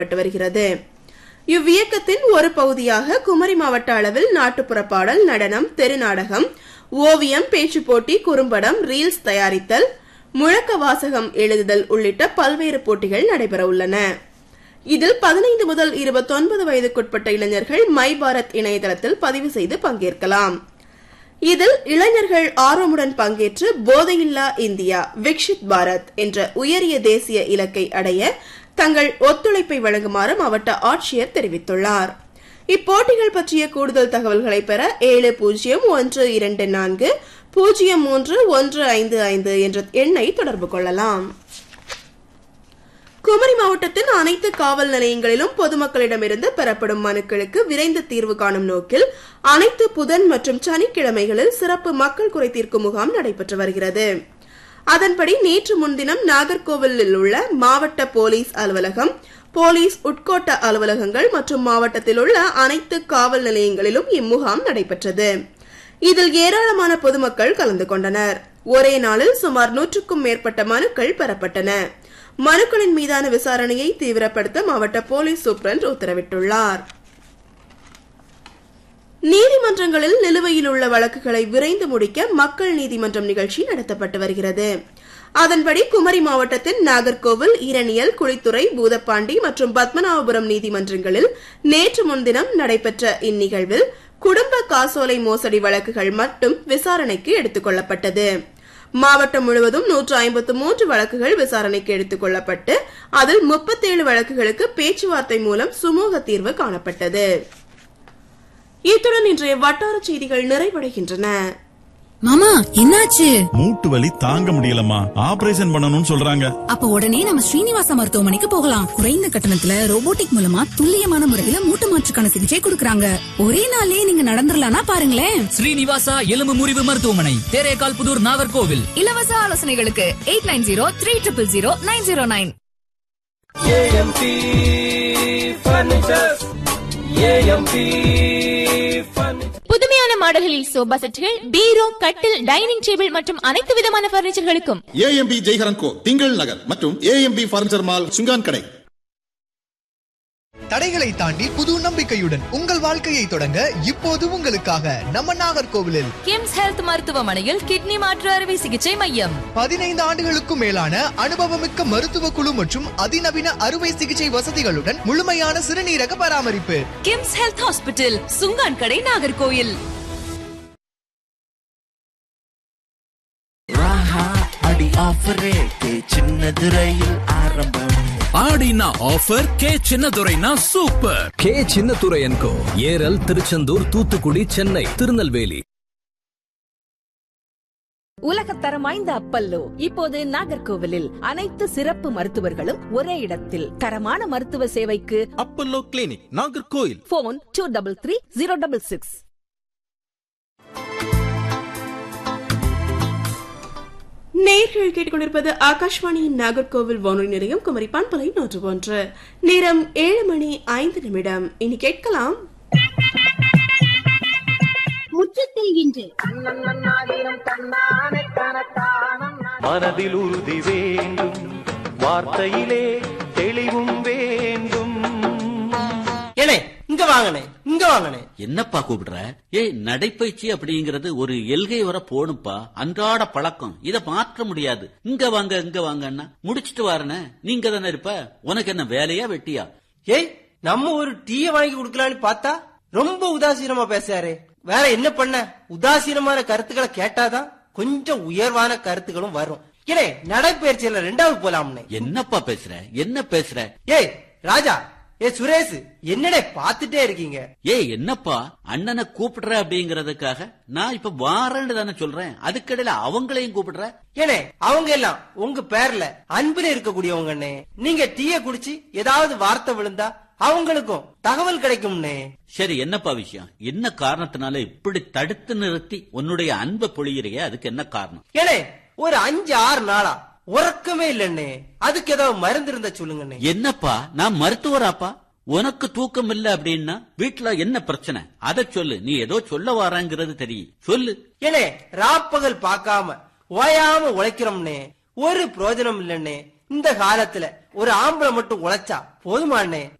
செயல்பட்டு வருகிறது இவ்வியக்கத்தின் ஒரு பகுதியாக குமரி மாவட்ட அளவில் நாட்டுப்புற பாடல் நடனம் தெருநாடகம் ஓவியம் பேச்சுப் போட்டி குறும்படம் ரீல்ஸ் தயாரித்தல் முழக்க வாசகம் எழுதுதல் உள்ளிட்ட பல்வேறு போட்டிகள் நடைபெற உள்ளன இதில் பதினைந்து முதல் இருபத்தொன்பது வயதுக்குட்பட்ட இளைஞர்கள் மை பாரத் இணையதளத்தில் பதிவு செய்து பங்கேற்கலாம் இதில் இளைஞர்கள் ஆர்வமுடன் பங்கேற்று போதையில்லா இந்தியா விக்ஷித் பாரத் என்ற உயரிய தேசிய இலக்கை அடைய தங்கள் ஒத்துழைப்பை வழங்குமாறு மாவட்ட ஆட்சியர் தெரிவித்துள்ளார் இப்போட்டிகள் பற்றிய கூடுதல் தகவல்களை பெற ஏழு பூஜ்ஜியம் ஒன்று இரண்டு நான்கு பூஜ்ஜியம் மூன்று ஒன்று ஐந்து ஐந்து என்ற எண்ணை தொடர்பு கொள்ளலாம் குமரி மாவட்டத்தின் அனைத்து காவல் நிலையங்களிலும் பொதுமக்களிடமிருந்து பெறப்படும் மனுக்களுக்கு விரைந்து தீர்வு காணும் நோக்கில் அனைத்து புதன் மற்றும் சனிக்கிழமைகளில் சிறப்பு மக்கள் குறை தீர்க்கும் முகாம் நடைபெற்று வருகிறது அதன்படி நேற்று முன்தினம் நாகர்கோவிலில் உள்ள மாவட்ட போலீஸ் அலுவலகம் போலீஸ் உட்கோட்ட அலுவலகங்கள் மற்றும் மாவட்டத்தில் உள்ள அனைத்து காவல் நிலையங்களிலும் இம்முகாம் நடைபெற்றது இதில் ஏராளமான பொதுமக்கள் கலந்து கொண்டனர் ஒரே நாளில் சுமார் நூற்றுக்கும் மேற்பட்ட மனுக்கள் பெறப்பட்டன மனுக்களின் மீதான விசாரணையை தீவிரப்படுத்த மாவட்ட போலீஸ் சூப்பரண்ட் உத்தரவிட்டுள்ளார் நீதிமன்றங்களில் நிலுவையில் உள்ள வழக்குகளை விரைந்து முடிக்க மக்கள் நீதிமன்றம் நிகழ்ச்சி நடத்தப்பட்டு வருகிறது அதன்படி குமரி மாவட்டத்தின் நாகர்கோவில் ஈரணியல் குளித்துறை பூதப்பாண்டி மற்றும் பத்மநாபபுரம் நீதிமன்றங்களில் நேற்று முன்தினம் நடைபெற்ற இந்நிகழ்வில் குடும்ப காசோலை மோசடி வழக்குகள் மட்டும் விசாரணைக்கு எடுத்துக் கொள்ளப்பட்டது மாவட்டம் முழுவதும் நூற்று ஐம்பத்து மூன்று வழக்குகள் விசாரணைக்கு எடுத்துக் கொள்ளப்பட்டு அதில் முப்பத்தேழு வழக்குகளுக்கு பேச்சுவார்த்தை மூலம் சுமூக தீர்வு காணப்பட்டது இத்துடன் இன்றைய வட்டார செய்திகள் நிறைவடைகின்றன மாமா என்னாச்சு மூட்டு வலி தாங்க முடியலம்மா ஆபரேஷன் பண்ணணும்னு சொல்றாங்க அப்ப உடனே நம்ம ஸ்ரீனிவாச மருத்துவமனைக்கு போகலாம் குறைந்த கட்டணத்துல ரோபோட்டிக் மூலமா துல்லியமான முறையில மூட்டு மாற்றுக்கான சிகிச்சை கொடுக்கறாங்க ஒரே நாள்லயே நீங்க நடந்துடலாம்னா பாருங்களேன் ஸ்ரீனிவாசா எலும்பு முறிவு மருத்துவமனை தேரேகால் புதூர் நாகர்கோவில் இலவச ஆலோசனைகளுக்கு eight nine zero three triple zero nine zero nine A M P furnitures A M P furniture புதுமையான மாடல்களில் சோபா செட்டுகள் பீரோ கட்டில் டைனிங் டேபிள் மற்றும் அனைத்து விதமான பர்னிச்சர்களுக்கும் ஏஎம்பி ஜெய்ஹரன் கோ திங்கள் நகர் மற்றும் ஏஎம்பி பர்னிச்சர் மால் சுங்கான் கடை தடைகளை தாண்டி புது நம்பிக்கையுடன் உங்கள் வாழ்க்கையை தொடங்க இப்போது உங்களுக்காக நம்ம நாகர்கோவிலில் கிம்ஸ் ஹெல்த் மருத்துவமனையில் கிட்னி மாற்று அறுவை சிகிச்சை மையம் பதினைந்து ஆண்டுகளுக்கும் மேலான அனுபவமிக்க மருத்துவ குழு மற்றும் அதிநவீன அறுவை சிகிச்சை வசதிகளுடன் முழுமையான சிறுநீரக பராமரிப்பு கிம்ஸ் ஹெல்த் ஹாஸ்பிட்டல் சுங்கான் கடை நாகர்கோயில் அடி ஆஃபரே சின்னது ரயில் ஆரம்பம் ஆடினா ஆஃபர் கே சின்னதுரைனா சூப்பர் கே சின்னத்துரையன்கோ ஏரல் திருச்செந்தூர் தூத்துக்குடி சென்னை திருநெல்வேலி உலகத்தரம் வாய்ந்த அப்பல்லோ இப்போது நாகர்கோவிலில் அனைத்து சிறப்பு மருத்துவர்களும் ஒரே இடத்தில் தரமான மருத்துவ சேவைக்கு Apollo clinic Nagercoil phone two double three zero double six நேர்கள் கேட்டுக்கொண்டிருப்பது ஆகாஷ்வாணியின் நாகர்கோவில் வானொலி நிலையம் குமரி பண்பலை நூற்று ஒன்று நேரம் ஏழு மணி ஐந்து நிமிடம் இனி கேட்கலாம் முற்றத்தில் இன்று மனதில் உறுதி வேண்டும் வார்த்தையிலே தெளிவும் வேண்டும் ஏனே இங்க வாங்கனே இங்க வாங்கனே என்னப்பா கூப்பிடுற ஏய் நடைப்பயிற்சி அப்படிங்கிறது ஒரு எல்கை வர போகணும்ப்பா அன்றாட பழக்கம் இத மாற்ற முடியாது இங்க வாங்க இங்க வாங்கன்னா முடிச்சிட்டு வாரனே நீங்க தானே இருப்ப உனக்கு என்ன வேலையா வெட்டியா ஏய் நம்ம ஒரு டீய வாங்கி குடுக்கலான்னு பார்த்தா ரொம்ப உதாசீனமா பேசாரு வேற என்ன பண்ண உதாசீனமான கருத்துக்களை கேட்டாதான் கொஞ்சம் உயர்வான கருத்துக்களும் வரும் ஏனே நடைப்பயிற்சியில ரெண்டாவது போலாம்னே என்னப்பா பேசுற என்ன பேசுற ஏய் ராஜா ஏ சுரேஷ் என்னடே பாத்துட்டே இருக்கீங்க ஏய் என்னப்பா அண்ணனை கூப்பிடுற அப்படிங்கறதுக்காக நான் இப்ப வாரேன்னு தானே சொல்றேன் அதுக்கிடையில அவங்களையும் கூப்பிடுற ஏனே அவங்க எல்லாம் உங்க பேர்ல அன்புல இருக்கக்கூடியவங்க அண்ணே நீங்க டீய குடிச்சு ஏதாவது வார்த்தை விழுந்தா அவங்களுக்கும் தகவல் கிடைக்கும்னே சரி என்னப்பா விஷயம் என்ன காரணத்தினால இப்படி தடுத்து நிறுத்தி உன்னுடைய அன்பை பொழியிறைய அதுக்கு என்ன காரணம் ஏனே ஒரு அஞ்சு ஆறு நாளா உறக்கமே இல்லண்ணே அதுக்கு ஏதாவது மருந்து இருந்தா சொல்லுங்கண்ணே என்னப்பா நான் மருத்துவராப்பா உனக்கு தூக்கம் இல்ல அப்படின்னா வீட்டுல என்ன பிரச்சனை அத சொல்லு நீ ஏதோ சொல்ல வாராங்கிறது தெரியும் சொல்லு ஏனே ராப்பகல் பார்க்காம ஓயாம உழைக்கிறோம்னே ஒரு பிரயோஜனம் இல்லண்ணே இந்த காலத்துல ஒரு ஆம்பளை மட்டும் உழைச்சா போதுமாண்ணே